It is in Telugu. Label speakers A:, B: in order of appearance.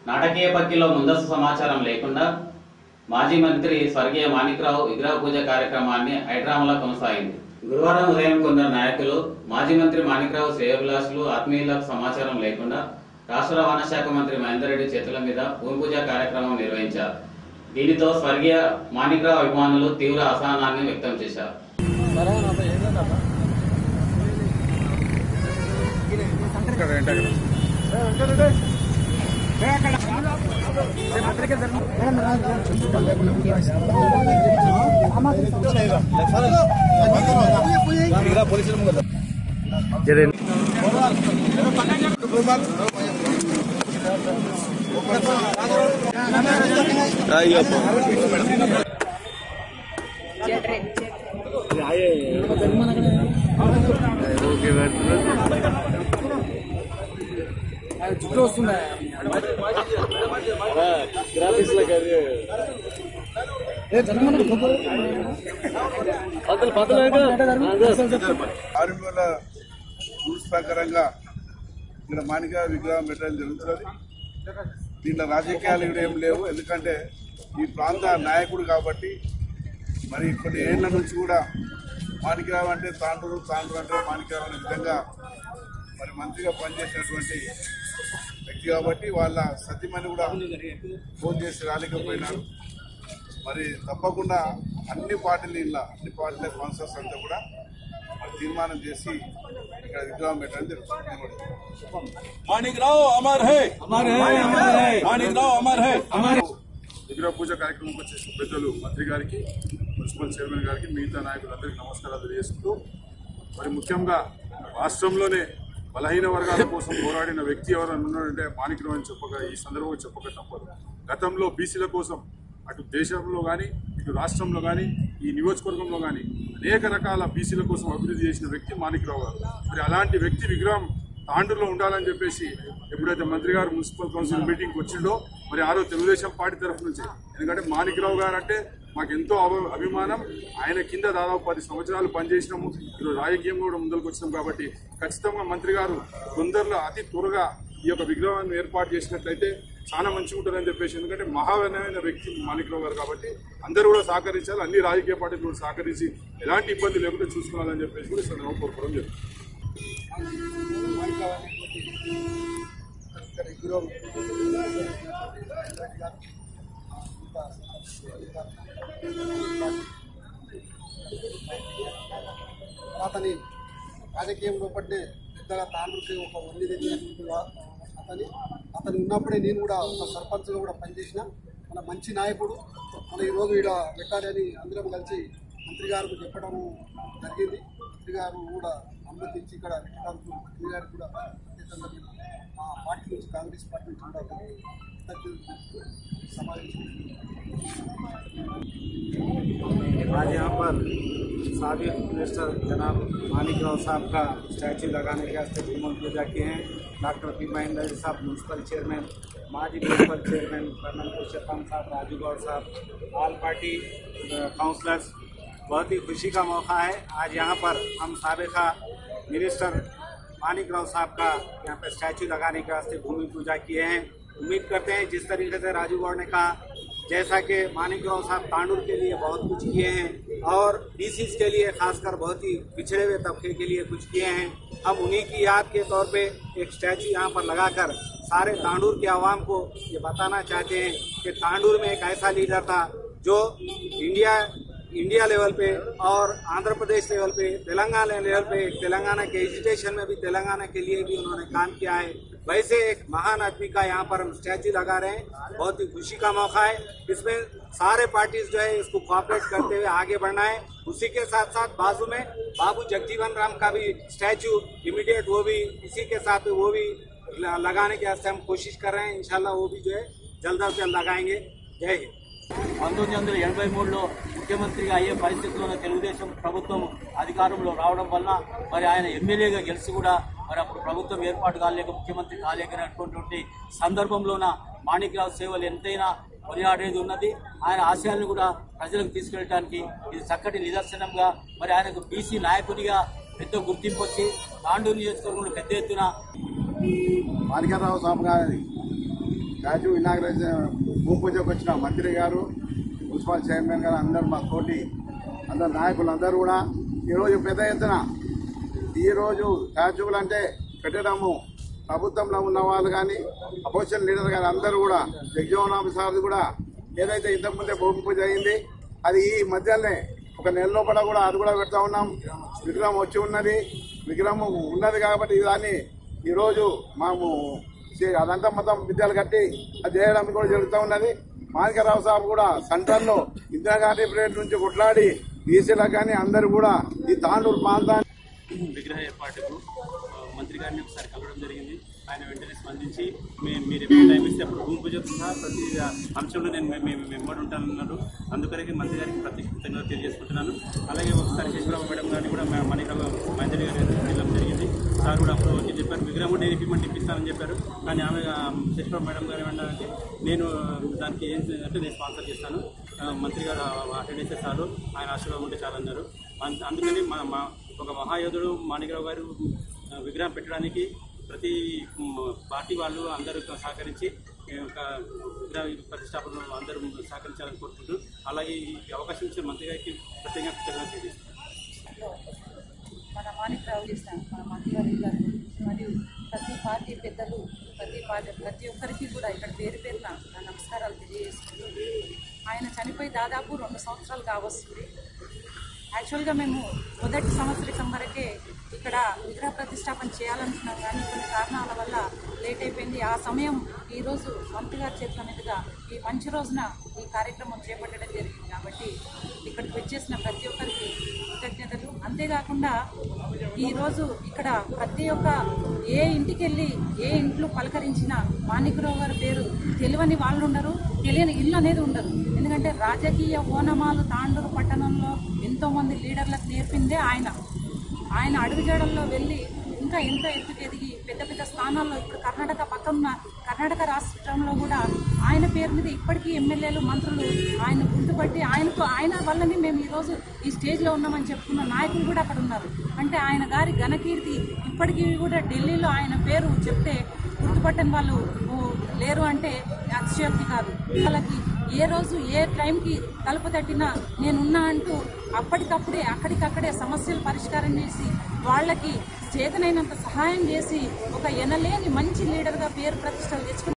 A: నాటకీయ పక్కిలో ముందస్తు సమాచారం లేకుండా మాజీ మంత్రి స్వర్గీయ మాణిక్రావు విగ్రహ పూజ కార్యక్రమాన్ని హైడ్రామాలో కొనసాగింది గురువారం ఉదయం కొందరు నాయకులు మాజీ మంత్రి మాణిక్రావు శ్రేయభిలాషులు ఆత్మీయులకు సమాచారం లేకుండా రాష్ట్ర రవాణా శాఖ మంత్రి మహేందర్ రెడ్డి చేతుల మీద భూమి పూజ కార్యక్రమం నిర్వహించారు దీనితో స్వర్గీయ మాణిక్రావు అభిమానులు తీవ్ర అసహనాన్ని వ్యక్తం చేశారు
B: ఆరుమూల రూల్స్ ప్రకారంగా ఇక్కడ మాణిక విగ్రహం పెట్టడం జరుగుతుంది దీంట్లో రాజకీయాలు ఇక్కడ ఏం లేవు ఎందుకంటే ఈ ప్రాంత నాయకుడు కాబట్టి మరి కొన్ని ఏళ్ల నుంచి కూడా మాణిక్యరావు అంటే తాండ్రు తాండ్రు అంటే మాణిక్యరావు అనే విధంగా మరి మంత్రిగా పనిచేసినటువంటి వ్యక్తి కాబట్టి వాళ్ళ సతీమణి కూడా ఫోన్ చేసి రాలేకపోయినారు మరి తప్పకుండా అన్ని పార్టీలు ఇలా అన్ని పార్టీల స్పాన్సర్స్ అంతా కూడా మరి తీర్మానం చేసి ఇక్కడ విగ్రహం పెట్టడం జరుగుతుంది
C: मानिक राव अमर है अमर है अमर है मानिक राव अमर है
B: విగ్రహ పూజ కార్యక్రమంకి వచ్చేసిన పెద్దలు మంత్రి గారికి మున్సిపల్ చైర్మన్ గారికి మిగతా నాయకులందరికీ నమస్కారాలు తెలియజేస్తూ మరి ముఖ్యంగా రాష్ట్రంలోనే బలహీన వర్గాల కోసం పోరాడిన వ్యక్తి ఎవరైనా ఉన్నాడంటే మాణిక్రావు అని చెప్పక ఈ సందర్భంగా చెప్పక తప్పదు గతంలో బీసీల కోసం అటు దేశంలో కానీ ఇటు రాష్ట్రంలో కానీ ఈ నియోజకవర్గంలో కానీ అనేక రకాల బీసీల కోసం అభివృద్ధి చేసిన వ్యక్తి మాణిక్రావు గారు మరి అలాంటి వ్యక్తి విగ్రహం తాండూరులో ఉండాలని చెప్పేసి ఎప్పుడైతే మంత్రి గారు మున్సిపల్ కౌన్సిల్ మీటింగ్కి వచ్చిండో మరి ఆ రోజు తెలుగుదేశం పార్టీ తరఫు నుంచి ఎందుకంటే మాణిక్రావు గారు అంటే మాకు ఎంతో అభి- అభిమానం ఆయన కింద దాదాపు పది సంవత్సరాలు పనిచేసినాము ఈరోజు రాజకీయంగా కూడా ముందరకు వచ్చినాం కాబట్టి ఖచ్చితంగా మంత్రి గారు తొందరలో అతి త్వరగా ఈ యొక్క విగ్రహాన్ని ఏర్పాటు చేసినట్లయితే చాలా మంచిగా ఉంటుందని చెప్పేసి ఎందుకంటే మహావైన వ్యక్తి మాణిక్రావు గారు కాబట్టి అందరూ కూడా సహకరించాలి అన్ని రాజకీయ పార్టీలు కూడా సహకరించి ఎలాంటి ఇబ్బంది లేకుండా చూసుకోవాలని చెప్పేసి కూడా ఈ సందర్భంగా కోరుకోవడం జరుగుతుంది
D: అతని రాజకీయంలో పట్టే పెద్దగా తాండ్రుకి ఒక వండి తెచ్చినటువంటి వా- అతని అతను ఉన్నప్పుడే నేను కూడా ఒక సర్పంచ్గా కూడా పనిచేసిన మన మంచి నాయకుడు మన ఈరోజు ఇక్కడ పెట్టాలని అందరం కలిసి మంత్రి గారికి చెప్పడం జరిగింది మంత్రి గారు కూడా అనుమతించి ఇక్కడ పెట్టడానికి మంత్రి గారికి కూడా ప్రత్యేకంగా మా పార్టీ నుంచి కాంగ్రెస్ పార్టీ నుంచి కూడా కృతజ్ఞతలు సమావేశం
E: आज यहाँ पर साबिक मिनिस्टर जनाब मानिक राव साहब का स्टैचू लगाने के वास्ते भूमि पूजा किए हैं डॉक्टर पी महेंद्र जी साहब म्यूनसिपल चेयरमैन माजी म्यूनसिपल चेयरमैन कर्नल पुरुषोत्तम साहब राजू गौड़ साहब ऑल पार्टी काउंसलर्स बहुत ही खुशी का मौका है आज यहाँ पर हम सबका मिनिस्टर मानिक राव साहब का यहाँ पर स्टैचू लगाने के वास्ते भूमि पूजा किए हैं उम्मीद करते हैं जिस तरीके से राजू गौड़ ने कहा जैसा कि मानिक राव साहब तांडुर के लिए बहुत कुछ किए हैं और डीसीज के लिए खासकर बहुत ही पिछड़े हुए तबके के लिए कुछ किए हैं हम उन्हीं की याद के तौर पे एक स्टैचू यहाँ पर लगाकर सारे तांडुर के आवाम को ये बताना चाहते हैं कि तांडुर में एक ऐसा लीडर था जो इंडिया इंडिया लेवल पे और आंध्र प्रदेश लेवल पे तेलंगाना लेवल पे तेलंगाना के एजुटेशन में भी तेलंगाना के लिए भी उन्होंने काम किया है वैसे एक महान आदमी का यहाँ पर हम स्टैचू लगा रहे हैं बहुत ही खुशी का मौका है इसमें सारे पार्टीज जो है इसको कोऑपरेट करते हुए आगे बढ़ना है उसी के साथ साथ बाजू में बाबू जगजीवन राम का भी स्टैचू इमीडिएट वो भी इसी के साथ वो भी ल- लगाने के वास्ते हम कोशिश कर रहे हैं इंशाल्लाह वो भी जो है जल्द अज जल्द लगाएंगे जय हिंद
F: పంతొమ్మిది వందల ఎనభై మూడులో ముఖ్యమంత్రిగా అయ్యే పరిస్థితుల్లో తెలుగుదేశం ప్రభుత్వం అధికారంలో రావడం వల్ల మరి ఆయన ఎమ్మెల్యేగా గెలిచి కూడా మరి అప్పుడు ప్రభుత్వం ఏర్పాటు కాలేక ముఖ్యమంత్రి కాలేకనటువంటి సందర్భంలోన మాణిక్రావు సేవలు ఎంతైనా కొనియాడేది ఉన్నది ఆయన ఆశయాలను కూడా ప్రజలకు తీసుకెళ్ళడానికి ఇది చక్కటి నిదర్శనంగా మరి ఆయనకు బీసీ నాయకునిగా పెద్ద గుర్తింపు వచ్చి తాండూరు నియోజకవర్గంలో పెద్ద ఎత్తున
E: మాణిక్యరావు సాబ్ గారి స్టాచ్యూ ఇనాగ్రేషన్ భూమి పూజకు వచ్చిన మంత్రి గారు మున్సిపల్ చైర్మన్ గారు అందరు మా తోటి అందరు నాయకులు అందరూ కూడా ఈరోజు పెద్ద ఎత్తున ఈరోజు స్టాచ్యూలు అంటే పెట్టడము ప్రభుత్వంలో ఉన్న వాళ్ళు కానీ అపోజిషన్ లీడర్ కానీ అందరూ కూడా జగజీవన్ సార్ కూడా ఏదైతే ఇంతకుముందే భూమి పూజ అయింది అది ఈ మధ్యలోనే ఒక నెల లోపల కూడా అది కూడా పెడతా ఉన్నాం విగ్రహం వచ్చి ఉన్నది విగ్రహం ఉన్నది కాబట్టి దాన్ని ఈరోజు మేము చే- అదంతా మొత్తం విద్యలు కట్టి అది చేయడం కూడా జరుగుతూ ఉన్నది మాణికరావు సాబ్ కూడా సెంటర్లో ఇందిరాగాంధీ పీరియడ్ నుంచి కొట్లాడి బీసీలకు కానీ అందరూ కూడా ఈ తాండూరు ప్రాంతాన్ని
G: విగ్రహ ఏర్పాటుకు ఆ, మంత్రి గారిని ఒకసారి కలవడం జరిగింది ఆయన వెంటనే స్పందించి మేము మీరు ఎప్పుడు టైం ఇస్తే అప్పుడు భూమి పూజతో సహా ప్రతి అంశంలో నేను మే- మేము వెంబడి ఉంటానన్నారు అందుకనే మంత్రి గారికి ప్రత్యేక కృతజ్ఞతలు తెలియజేసుకుంటున్నాను అలాగే ఒకసారి శశిరావు మేడం గారిని కూడా మా- మణిరావు మహేంద్ర గారి వెళ్ళడం జరిగింది సార్ కూడా అప్పుడు వచ్చి చెప్పారు విగ్రహం కూడా నేను ఇప్పిమంటే ఇప్పిస్తానని చెప్పారు కానీ ఆమె ఆ, శశిరావు మేడం గారు ఏమన్నారంటే నేను దానికి ఏం అంటే నేను స్పాన్సర్ చేస్తాను ఆ, మంత్రి గారు అటెండ్ చేస్తే చాలు ఆయన ఆశీర్వాదం ఉంటే చాలు అన్నారు అన్- అందుకని మా మా ఒక మహాయోధుడు మాణికరావు గారు ఆ, విగ్రహం పెట్టడానికి ప్రతి మ్, పార్టీ వాళ్ళు అందరూ సహకరించి ఈ యొక్క విగ్రహ ప్రతిష్టాపనలో అందరూ సహకరించాలని కోరుకుంటూ అలాగే ఈ అవకాశం ఇచ్చిన మంత్రి గారికి ప్రత్యేకంగా కృతజ్ఞతలు తెలియజేస్తున్నాను
H: మన మాణిక్రావు చేస్తాం మన మంత్రిగారి గారు మరియు ప్రతి పార్టీ పెద్దలు ప్రతి పార్టీ ప్రతి ఒక్కరికి కూడా ఇక్కడ పేరు పేరున నా నమస్కారాలు తెలియజేసుకుంటూ ఆయన చనిపోయి దాదాపు రెండు సంవత్సరాలు కావస్తుంది యాక్చువల్గా మేము మొదటి సంవత్సరం వరకే ఇక్కడ విగ్రహ ప్రతిష్టాపన చేయాలనుకున్నాం కానీ కొన్ని కారణాల వల్ల లేట్ అయిపోయింది ఆ సమయం ఈరోజు మంత్రి గారి చేతుల మీదుగా ఈ మంచి రోజున ఈ కార్యక్రమం చేపట్టడం జరిగింది కాబట్టి ఇక్కడికి వచ్చేసిన ప్రతి ఒక్కరికి కృతజ్ఞతలు అంతేకాకుండా ఈరోజు ఇక్కడ ప్రతి ఒక్క ఏ ఇంటికి వెళ్ళి ఏ ఇంట్లో పలకరించినా మాణికరావు గారి పేరు తెలియని వాళ్ళు ఉండరు తెలియని ఇల్లు అనేది ఉండదు ఎందుకంటే రాజకీయ ఓనమాలు తాండూరు పట్టణంలో ఎంతో మంది లీడర్లకు నేర్పిందే ఆయన ఆయన అడుగుజాడల్లో వెళ్ళి ఇంకా ఎంత ఎత్తుకు ఎదిగి పెద్ద పెద్ద స్థానాల్లో ఇప్పుడు కర్ణాటక పక్కన కర్ణాటక రాష్ట్రంలో కూడా ఆయన పేరు మీద ఇప్పటికీ ఎమ్మెల్యేలు మంత్రులు ఆయన గుర్తుపట్టి ఆయనకు ఆయన వల్లనే మేము ఈరోజు ఈ స్టేజ్లో ఉన్నామని చెప్పుకున్న నాయకులు కూడా అక్కడ ఉన్నారు అంటే ఆయన గారి ఘనకీర్తి ఇప్పటికీ కూడా ఢిల్లీలో ఆయన పేరు చెప్తే గుర్తుపట్టని వాళ్ళు ఓ, లేరు అంటే అతిశయోక్తి కాదు వాళ్ళకి ఏ రోజు ఏ టైంకి తలుపు తట్టినా నేనున్నా అంటూ అప్పటికప్పుడే అక్కడికక్కడే సమస్యలు పరిష్కారం చేసి వాళ్ళకి చేతనైనంత సహాయం చేసి ఒక ఎనలేని మంచి లీడర్గా పేరు ప్రతిష్టలు తెచ్చుకుని